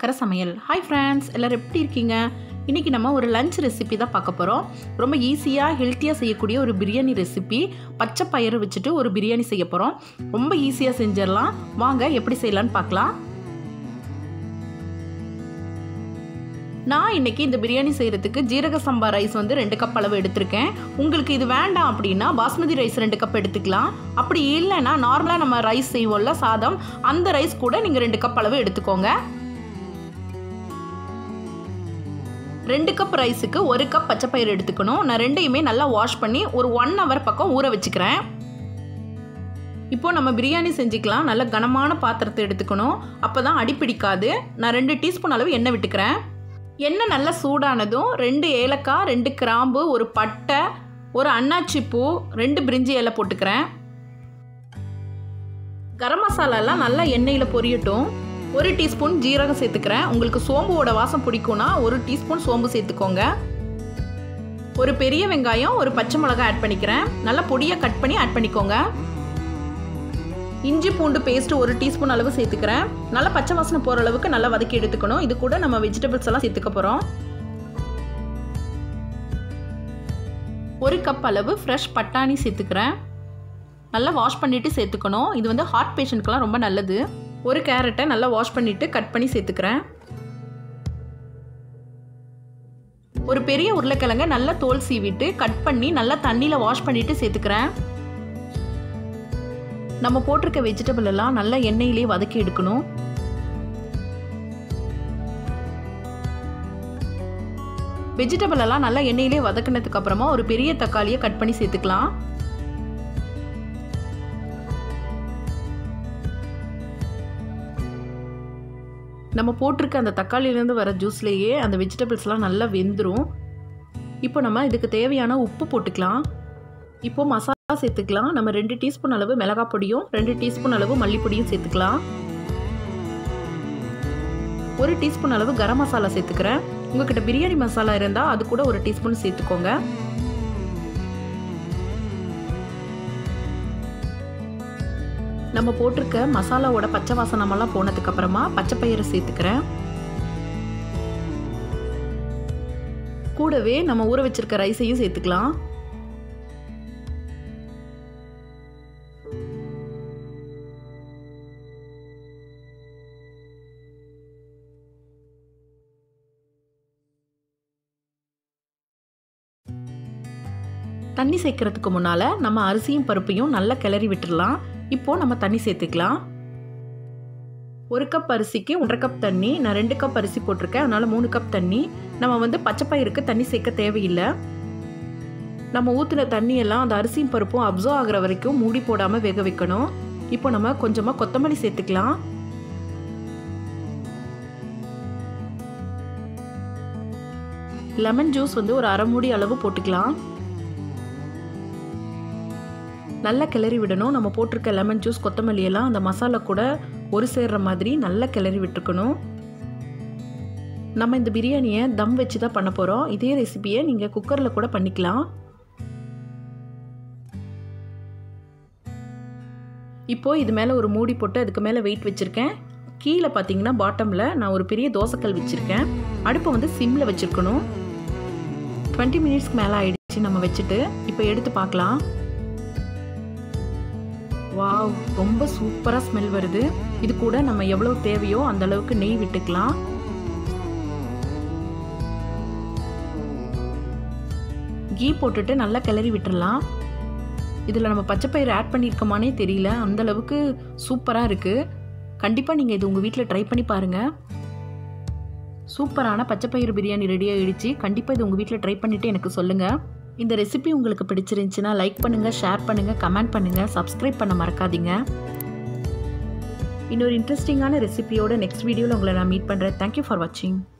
அக்கறை சமையல் hi friends எல்லோரும் எப்படி இருக்கீங்க இன்றைக்கி நம்ம ஒரு லஞ்ச் ரெசிபி தான் பார்க்க போகிறோம் ரொம்ப ஈஸியாக ஹெல்த்தியாக செய்யக்கூடிய ஒரு பிரியாணி ரெசிபி பச்சை பயிறு வச்சுட்டு ஒரு பிரியாணி செய்ய போகிறோம் ரொம்ப ஈஸியாக செஞ்சிடலாம் வாங்க எப்படி செய்யலான்னு பார்க்கலாம் நான் இன்றைக்கி இந்த பிரியாணி செய்கிறதுக்கு ஜீரக சம்பா ரைஸ் வந்து ரெண்டு கப் அளவு எடுத்திருக்கேன் உங்களுக்கு இது வேண்டாம் அப்படின்னா பாஸ்மதி ரைஸ் ரெண்டு கப் எடுத்துக்கலாம் அப்படி இல்லைன்னா நார்மலாக நம்ம ரைஸ் செய்வோம்ல சாதம் அந்த ரைஸ் கூட நீங்கள் ரெண்டு கப் அளவு எடுத்துக்கோங்க ரெண்டு கப் ரைஸுக்கு ஒரு கப் பச்சைப்பயிறு எடுத்துக்கணும் நான் ரெண்டையுமே நல்லா வாஷ் பண்ணி ஒரு ஒன் ஹவர் பக்கம் ஊற வச்சுக்கிறேன் இப்போ நம்ம பிரியாணி செஞ்சுக்கலாம் நல்ல கனமான பாத்திரத்தை எடுத்துக்கணும் அப்போ தான் அடிப்பிடிக்காது நான் ரெண்டு டீஸ்பூன் அளவு எண்ணெய் விட்டுக்கிறேன் எண்ணெய் நல்லா சூடானதும் ரெண்டு ஏலக்காய் ரெண்டு கிராம்பு ஒரு பட்டை ஒரு அன்னாச்சி பூ ரெண்டு பிரிஞ்சி இலை போட்டுக்கிறேன் கரம் மசாலாலாம் நல்லா எண்ணெயில் பொரியட்டும் ஒரு டீஸ்பூன் ஜீரகம் சேர்த்துக்கிறேன் உங்களுக்கு சோம்புவோட வாசம் பிடிக்கும்னா ஒரு டீஸ்பூன் சோம்பு சேர்த்துக்கோங்க ஒரு பெரிய வெங்காயம் ஒரு பச்சை மிளகாய் ஆட் பண்ணிக்கிறேன் நல்லா பொடியாக கட் பண்ணி ஆட் பண்ணிக்கோங்க இஞ்சி பூண்டு பேஸ்ட் ஒரு டீஸ்பூன் அளவு சேர்த்துக்கிறேன் நல்லா பச்சை வாசனை போகிற அளவுக்கு நல்லா வதக்கி எடுத்துக்கணும் இது கூட நம்ம வெஜிடபிள்ஸ் எல்லாம் சேர்த்துக்க போகிறோம் ஒரு கப் அளவு ஃப்ரெஷ் பட்டாணி சேர்த்துக்கிறேன் நல்லா வாஷ் பண்ணிவிட்டு சேர்த்துக்கணும் இது வந்து ஹார்ட் பேஷண்ட்க்கெலாம் ரொம்ப நல்லது ஒரு கேரட்டை நல்லா வாஷ் பண்ணிவிட்டு கட் பண்ணி சேர்த்துக்கிறேன் ஒரு பெரிய உருளைக்கிழங்க நல்லா தோல் சீவிட்டு கட் பண்ணி நல்லா தண்ணியில் வாஷ் பண்ணிவிட்டு சேர்த்துக்கிறேன் நம்ம போட்டிருக்க வெஜிடபிள் எல்லாம் நல்லா எண்ணெயிலே வதக்கி எடுக்கணும் வெஜிடபிள் எல்லாம் நல்லா எண்ணெயிலே வதக்கினதுக்கு அப்புறமா ஒரு பெரிய தக்காளியை கட் பண்ணி சேர்த்துக்கலாம் நம்ம போட்டிருக்க அந்த தக்காளியிலேருந்து வர ஜூஸ்லேயே அந்த வெஜிடபிள்ஸ்லாம் நல்லா வெந்துடும் இப்போ நம்ம இதுக்கு தேவையான உப்பு போட்டுக்கலாம் இப்போ மசாலா சேர்த்துக்கலாம் நம்ம ரெண்டு டீஸ்பூன் அளவு மிளகாய் பொடியும் ரெண்டு டீஸ்பூன் அளவு மல்லிப்பொடியும் சேர்த்துக்கலாம் ஒரு டீஸ்பூன் அளவு கரம் மசாலா சேர்த்துக்கிறேன் உங்ககிட்ட பிரியாணி மசாலா இருந்தால் அது கூட ஒரு டீஸ்பூன் சேர்த்துக்கோங்க நம்ம போட்டிருக்க மசாலாவோட பச்சை வாசனமெல்லாம் போனதுக்கு அப்புறமா பச்சை பயிரை சேர்த்துக்கிறேன் கூடவே நம்ம ஊற வச்சிருக்க ரைஸையும் சேர்த்துக்கலாம் தண்ணி சேர்க்கறதுக்கு முன்னால் நம்ம அரிசியும் பருப்பையும் நல்லா கிளறி விட்டுடலாம் இப்போது நம்ம தண்ணி சேர்த்துக்கலாம் ஒரு கப் அரிசிக்கு ஒன்றரை கப் தண்ணி நான் ரெண்டு கப் அரிசி போட்டிருக்கேன் அதனால் மூணு கப் தண்ணி நம்ம வந்து பச்சைப்பயிருக்கு தண்ணி சேர்க்க தேவையில்லை நம்ம ஊற்றின தண்ணியெல்லாம் அந்த அரிசியும் பருப்பும் அப்சர்வ் ஆகிற வரைக்கும் மூடி போடாமல் வேக வைக்கணும் இப்போ நம்ம கொஞ்சமாக கொத்தமல்லி சேர்த்துக்கலாம் லெமன் ஜூஸ் வந்து ஒரு அரை மூடி அளவு போட்டுக்கலாம் நல்லா கிளறி விடணும் நம்ம போட்டிருக்க லெமன் ஜூஸ் கொத்தமல்லி எல்லாம் அந்த மசாலா கூட ஒரு சேர்ற மாதிரி நல்லா கிளறி விட்டுருக்கணும் நம்ம இந்த பிரியாணியை தம் வச்சு தான் பண்ண போகிறோம் இதே ரெசிபியை நீங்கள் குக்கரில் கூட பண்ணிக்கலாம் இப்போது இது மேலே ஒரு மூடி போட்டு அதுக்கு மேலே வெயிட் வச்சுருக்கேன் கீழே பார்த்தீங்கன்னா பாட்டமில் நான் ஒரு பெரிய தோசைக்கல் வச்சுருக்கேன் அடுப்பை வந்து சிம்மில் வச்சுருக்கணும் டுவெண்ட்டி மினிட்ஸ்க்கு மேலே ஆயிடுச்சு நம்ம வச்சுட்டு இப்போ எடுத்து பார்க்கலாம் வாவ் ரொம்ப சூப்பராக ஸ்மெல் வருது இது கூட நம்ம எவ்வளோ தேவையோ அந்த அளவுக்கு நெய் விட்டுக்கலாம் கீ போட்டுட்டு நல்லா கிளறி விட்டுடலாம் இதில் நம்ம பச்சைப்பயிறு ஆட் பண்ணியிருக்கோமானே தெரியல அந்த அளவுக்கு சூப்பராக இருக்குது கண்டிப்பாக நீங்கள் இது உங்கள் வீட்டில் ட்ரை பண்ணி பாருங்கள் சூப்பரான பச்சைப்பயிறு பிரியாணி ரெடி ஆகிடுச்சு கண்டிப்பாக இது உங்கள் வீட்டில் ட்ரை பண்ணிவிட்டு எனக்கு சொல்லுங்கள் இந்த ரெசிபி உங்களுக்கு பிடிச்சிருந்துச்சுன்னா லைக் பண்ணுங்கள் ஷேர் பண்ணுங்கள் கமெண்ட் பண்ணுங்கள் சப்ஸ்கிரைப் பண்ண மறக்காதீங்க இன்னொரு இன்ட்ரெஸ்டிங்கான ரெசிபியோட நெக்ஸ்ட் வீடியோவில் உங்களை நான் மீட் பண்ணுறேன் தேங்க்யூ ஃபார் வாட்சிங்